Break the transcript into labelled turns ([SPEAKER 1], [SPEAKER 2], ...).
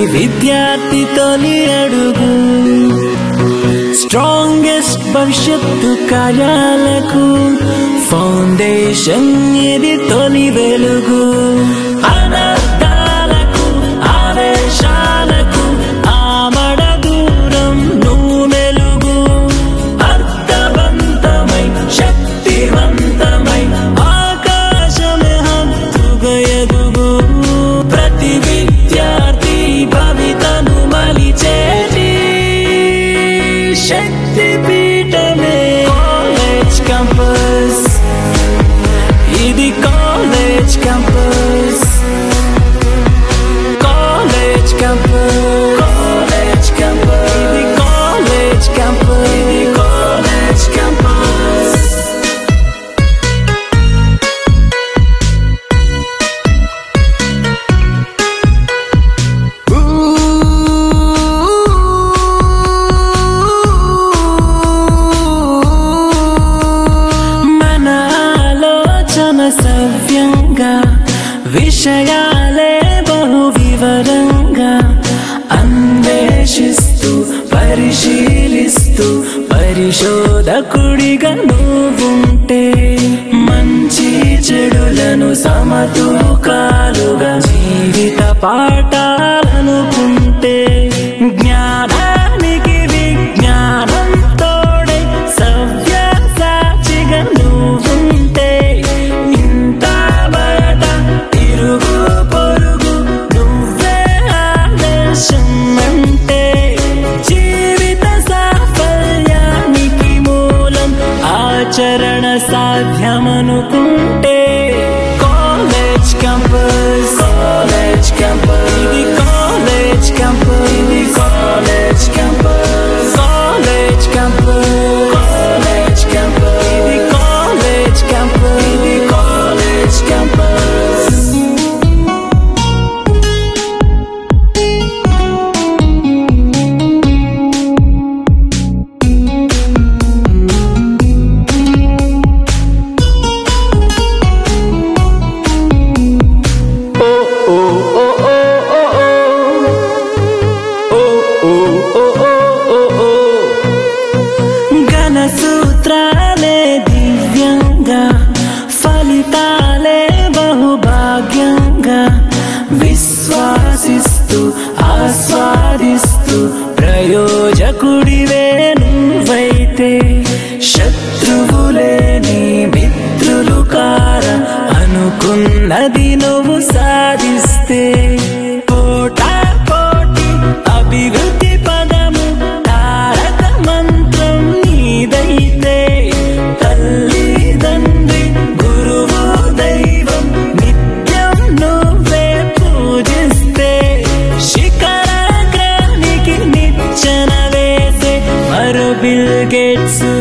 [SPEAKER 1] విద్యార్థి తొలి అడుగు స్ట్రాంగెస్ట్ భవిష్యత్తు కార్యాలకు ఫౌండేషన్ ఇది తొలి వెలుగు అనర్థాలకు ఆవేశాలకు ఆమడ దూరం నువ్వు మెలుగు అర్థవంతమై శక్తివంతమై ఆకాశమే హద్దుగా ఎదుగు ప్రతి విద్యార్థి భవితను మలిచేటి శక్తి పీఠమే కాలేజ్ క్యాంపస్ ఇది college campus college campus college campus ఇది కాలేజ్ క్యాంపస్ ఇది కాలేజ్ క్యాంపస్ మన ఆలోచన సవ్యంగా విషయాలే బహు వివరంగా అన్వేషిస్తూ పరిశీలిస్తూ పరిశోధకుడిగా నువ్వుంటే మంచి చెడులను సమతూకాలుగా జీవిత పాఠాలనుకుంటే జ్ఞానానికి విజ్ఞానం తోడే సవ్య సాక్షిగా నువ్వుంటే ఇంత బయట తిరుగు పొరుగు నువ్వే ఆదర్శం అంటే జీవిత సాఫల్యానికి మూలం ఆచరణ సాధ్యమనుకుంటే కాలేజ్ క్యాంపస్ కాలేజ్ క్యాంపస్ ఇది కాలేజ్ క్యాంపస్ ఇది college campus college campus college campus ఇది కాలేజ్ క్యాంపస్ ఇది కాలేజ్ క్యాంపస్ ఘన సూత్రాలే దివ్యంగా ఫలితాలే బహుభాగ్యంగా విశ్వాసిస్తూ ఆస్వాదిస్తూ ప్రయోజకుడివే నువ్వైతే శత్రువులే నీ మిత్రులు కార అనుకున్నది నువ్వు సాధిస్తే పోటా పోటీ అభివృద్ధి పదము తారక మంత్రం నీదైతే తల్లి తండ్రి గురువు దైవం నిత్యం నువ్వే పూజిస్తే శిఖరాగ్రానికి నిచ్చెన వేసే మరో బిల్ గేట్స్